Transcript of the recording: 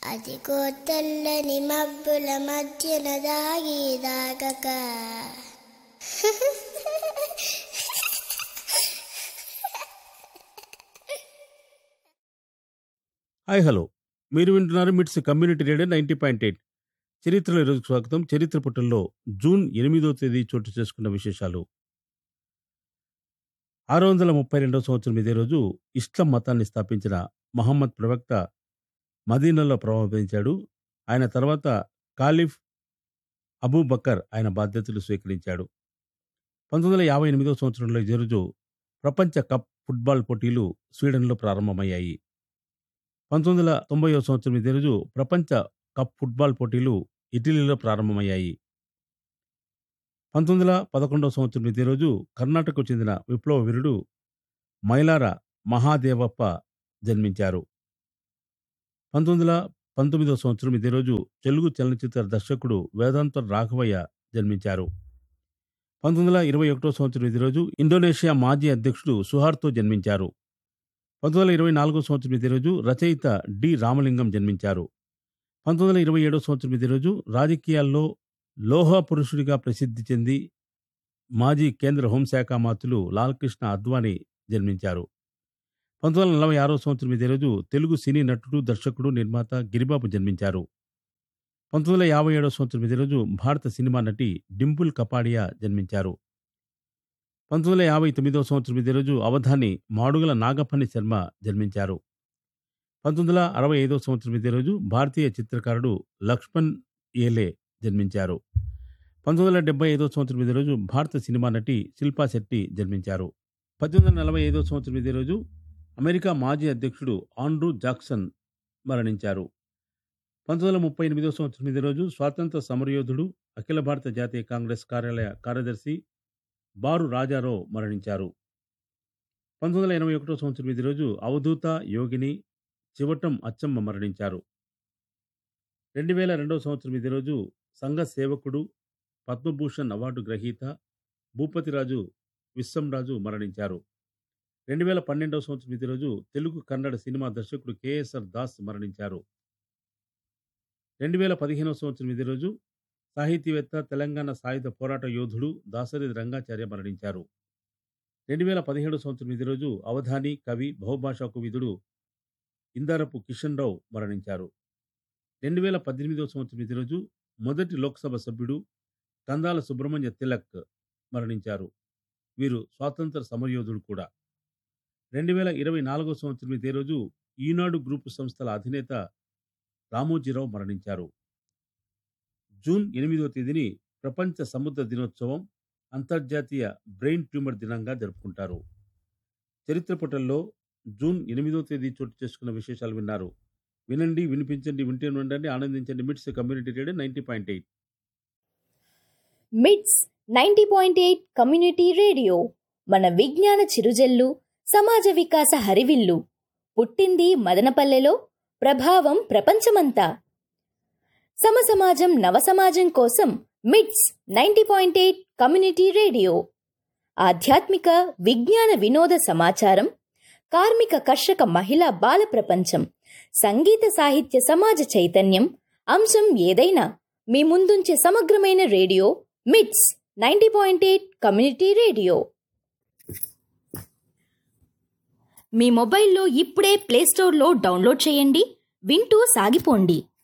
అదిగో తెల్లని మబ్బుల మధ్యన దాగి దాగక హాయ్ హలో మీరు వింటున్నారు MITS community radio ninety point eight చరిత్రలో ఈరోజు స్వాగతం చరిత్ర పుటల్లో జూన్ ఎనిమిదో తేదీ చోటు చేసుకున్న విశేషాలు ఆరు వందల ముప్పై రెండవ సంవత్సరం ఇదే రోజు ఇస్లాం మతాన్ని స్థాపించిన మహమ్మద్ ప్రవక్త మదీనాలో ప్రభావించాడు ఆయన తర్వాత కాలిఫ్ అబూ బకర్ ఆయన బాధ్యతలు స్వీకరించాడు పంతొమ్మిది వందల యాభై ఎనిమిదవ సంవత్సరంలో ఇదే రోజు ప్రపంచ కప్ ఫుట్బాల్ పోటీలు స్వీడన్లో ప్రారంభమయ్యాయి పంతొమ్మిది వందల తొంభై సంవత్సరం ఇదే రోజు ప్రపంచ కప్ ఫుట్బాల్ పోటీలు ఇటలీలో ప్రారంభమయ్యాయి పంతొమ్మిది వందల పదకొండవ సంవత్సరం ఇదే రోజు కర్ణాటకకు చెందిన విప్లవ వీరుడు మైలార మహాదేవప్ప జన్మించారు పంతొమ్మిది వందల పంతొమ్మిదవ సంవత్సరం ఇదే రోజు తెలుగు చలనచిత్ర దర్శకుడు వేదాంత రాఘవయ్య జన్మించారు పంతొమ్మిది వందల ఇరవై ఒకటో సంవత్సరం ఇదే రోజు ఇండోనేషియా మాజీ అధ్యక్షుడు సుహార్తో జన్మించారు పంతొమ్మిది వందల ఇరవై నాలుగో సంవత్సరం ఇదే రోజు రచయిత డి రామలింగం జన్మించారు పంతొమ్మిది వందల ఇరవై ఏడో సంవత్సరం ఇదే రోజు రాజకీయాల్లో లోహ పురుషుడిగా ప్రసిద్ధి చెంది మాజీ కేంద్ర హోంశాఖ మంత్రులు లాల్కృష్ణ అద్వానీ జన్మించారు పంతొమ్మిది వందల నలభై ఆరో సంవత్సరం ఇదే రోజు తెలుగు సినీ నటుడు దర్శకుడు నిర్మాత గిరిబాబు జన్మించారు పంతొమ్మిది వందల యాభై ఏడో సంవత్సరం ఇదే రోజు భారత సినిమా నటి డింపుల్ కపాడియా జన్మించారు పంతొమ్మిది వందల యాభై తొమ్మిదవ సంవత్సరం ఇదే రోజు అవధాని మాడుగుల నాగపల్లి శర్మ జన్మించారు పంతొమ్మిది వందల అరవై ఐదవ సంవత్సరం ఇదే రోజు భారతీయ చిత్రకారుడు లక్ష్మణ్ ఏలే జన్మించారు పంతొమ్మిది వందల డెబ్బై ఐదవ సంవత్సరం ఇదే రోజు భారత సినిమా నటి శిల్పా శెట్టి జన్మించారు పద్దెనిమిది వందల నలభై ఐదవ సంవత్సరం ఇదే రోజు అమెరికా మాజీ అధ్యక్షుడు ఆండ్రూ జాక్సన్ మరణించారు పంతొమ్మిది వందల ముప్పై ఎనిమిదవ సంవత్సరం ఇదే రోజు స్వాతంత్ర సమరయోధుడు అఖిల భారత జాతీయ కాంగ్రెస్ కార్యాలయ కార్యదర్శి బారు రాజారావు మరణించారు పంతొమ్మిది వందల ఎనభై ఒకటో సంవత్సరం ఇదే రోజు అవధూత యోగిని చివటం అచ్చమ్మ మరణించారు రెండు వేల రెండవ సంవత్సరం ఇదే రోజు సంఘ సేవకుడు పద్మభూషణ్ అవార్డు గ్రహీత భూపతిరాజు విశ్వంరాజు మరణించారు రెండు వేల పన్నెండవ సంవత్సరం ఇదే రోజు తెలుగు కన్నడ సినిమా దర్శకుడు కేఎస్ఆర్ దాస్ మరణించారు రెండు వేల పదిహేనవ సంవత్సరం ఇదే రోజు సాహితీవేత్త తెలంగాణ సాయుధ పోరాట యోధుడు దాసరి రంగాచార్య మరణించారు రెండు వేల పదిహేడు సంవత్సరం ఇదే రోజు అవధాని కవి బహుభాషా కువిదుడు ఇందారపు కిషన్ రావు మరణించారు రెండు వేల పద్దెనిమిదవ సంవత్సరం ఇదే రోజు మొదటి లోక్సభ సభ్యుడు కందాల సుబ్రహ్మణ్య తిలక్ మరణించారు వీరు స్వాతంత్ర సమరయోధుడు కూడా రెండు వేల ఇరవై నాలుగవ సంవత్సరం ఇదే రోజు ఈనాడు గ్రూపు సంస్థల అధినేత రామోజీరావు మరణించారు జూన్ ఎనిమిదవ తేదీని ప్రపంచ సముద్ర దినోత్సవం అంతర్జాతీయ బ్రెయిన్ ట్యూమర్ దినంగా జరుపుకుంటారు చరిత్ర పుటల్లో జూన్ ఎనిమిదవ తేదీ చోటు చేసుకున్న విశేషాలు విన్నారు వినండి వినిపించండి వింటే ఉండండి ఆనందించండి MITS community radio ninety point eight MITS ninety point eight community radio మన విజ్ఞాన చిరుజల్లు సమాజ వికాస హరివిల్లు పుట్టింది మదనపల్లెలో ప్రభావం ప్రపంచమంతా సమసమాజం నవసమాజం కోసం MITS ninety point eight community radio ఆధ్యాత్మిక విజ్ఞాన వినోద సమాచారం కార్మిక కర్షక మహిళా బాల ప్రపంచం సంగీత సాహిత్య సమాజ చైతన్యం అంశం ఏదైనా మీ ముందుంచే సమగ్రమైన radio MITS ninety point eight community radio మీ మొబైల్లో ఇప్పుడే ప్లేస్టోర్లో డౌన్లోడ్ చేయండి వింటూ సాగిపోండి